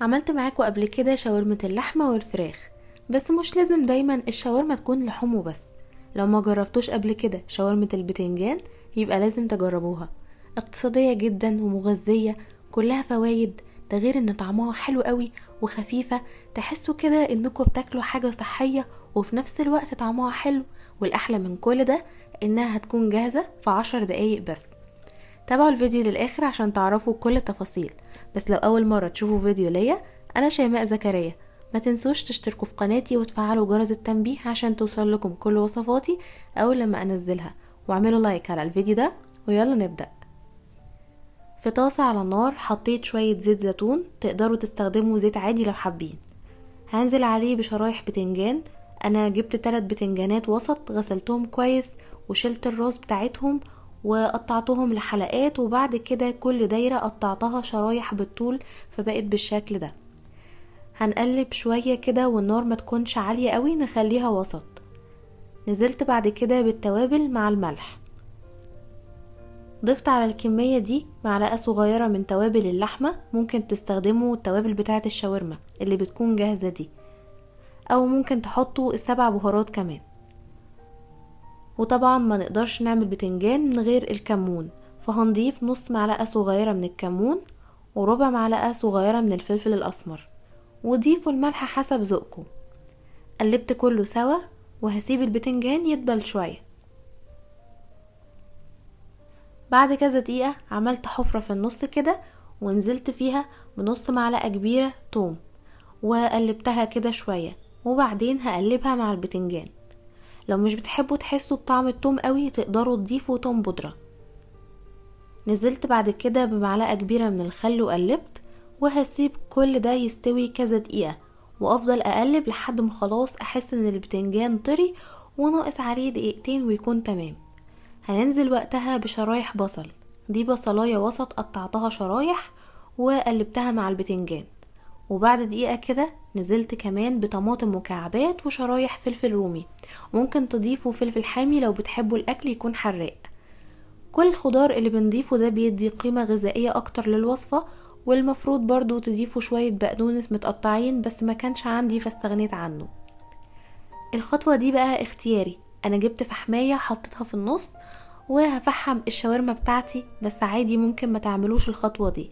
عملت معاكم قبل كده شاورمة اللحمة والفراخ بس مش لازم دايما الشاورما تكون لحوم وبس لو ما جربتوش قبل كده شاورمة البتنجان يبقى لازم تجربوها اقتصادية جدا ومغذية كلها فوايد ده غير ان طعمها حلو قوي وخفيفة تحسوا كده انكم بتاكلوا حاجة صحية وفي نفس الوقت طعمها حلو والاحلى من كل ده انها هتكون جاهزة في عشر دقايق بس تابعوا الفيديو للاخر عشان تعرفوا كل التفاصيل بس لو اول مرة تشوفوا فيديو ليا انا شيماء زكريا ما تنسوش تشتركوا في قناتي وتفعلوا جرس التنبيه عشان توصل لكم كل وصفاتي اول لما انزلها واعملوا لايك على الفيديو ده ويلا نبدأ في طاسة على النار حطيت شوية زيت زيتون تقدروا تستخدموا زيت عادي لو حابين هنزل عليه بشرايح بتنجان انا جبت تلات بتنجانات وسط غسلتهم كويس وشلت الراس بتاعتهم وقطعتهم لحلقات وبعد كده كل دايرة قطعتها شرايح بالطول فبقت بالشكل ده هنقلب شوية كده والنار ما تكونش عالية قوي نخليها وسط نزلت بعد كده بالتوابل مع الملح ضفت على الكمية دي معلقة صغيرة من توابل اللحمة ممكن تستخدموا التوابل بتاعة الشاورما اللي بتكون جاهزة دي او ممكن تحطوا السبع بهارات كمان وطبعا ما نقدرش نعمل بتنجان من غير الكمون فهنضيف نص معلقة صغيرة من الكمون وربع معلقة صغيرة من الفلفل الأسمر وضيفوا الملح حسب ذوقكم قلبت كله سوا وهسيب البتنجان يدبل شوية بعد كذا دقيقة عملت حفرة في النص كده ونزلت فيها بنص معلقة كبيرة توم وقلبتها كده شوية وبعدين هقلبها مع البتنجان لو مش بتحبوا تحسوا بطعم التوم قوي تقدروا تضيفوا توم بودرة نزلت بعد كده بمعلقة كبيرة من الخل وقلبت وهسيب كل ده يستوي كذا دقيقة وافضل اقلب لحد ما خلاص احس ان البتنجان طري وناقص عليه دقيقتين ويكون تمام هننزل وقتها بشرايح بصل دي بصلاية وسط قطعتها شرايح وقلبتها مع البتنجان وبعد دقيقة كده نزلت كمان بطماطم مكعبات وشرايح فلفل رومي ممكن تضيفوا فلفل حامي لو بتحبوا الاكل يكون حراق كل الخضار اللي بنضيفه ده بيدي قيمة غذائية اكتر للوصفة والمفروض برضو تضيفوا شوية بقدونس متقطعين بس ما كانش عندي فاستغنيت عنه الخطوة دي بقى اختياري انا جبت فحماية حطيتها في النص وهفحم الشاورما بتاعتي بس عادي ممكن ما تعملوش الخطوة دي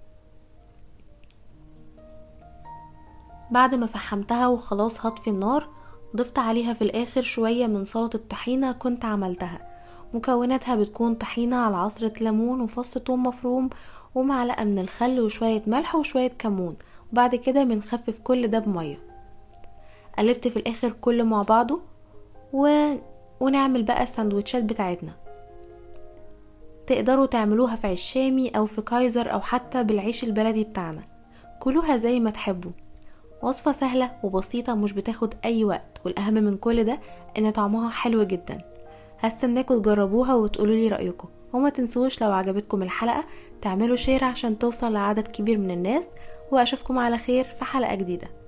بعد ما فحمتها وخلاص هطفي النار ضفت عليها في الاخر شوية من سلطة الطحينة كنت عملتها مكوناتها بتكون طحينة على عصرة ليمون وفص ثوم مفروم ومعلقة من الخل وشوية ملح وشوية كمون وبعد كده بنخفف كل ده بمية قلبت في الاخر كله مع بعضه و... ونعمل بقى السندوتشات بتاعتنا تقدروا تعملوها في عيش شامي او في كايزر او حتى بالعيش البلدي بتاعنا كلوها زي ما تحبوا وصفة سهلة وبسيطة مش بتاخد أي وقت والأهم من كل ده إن طعمها حلو جدا هستناكوا تجربوها وتقولوا لي رأيكم وما تنسوش لو عجبتكم الحلقة تعملوا شير عشان توصل لعدد كبير من الناس وأشوفكم على خير في حلقة جديدة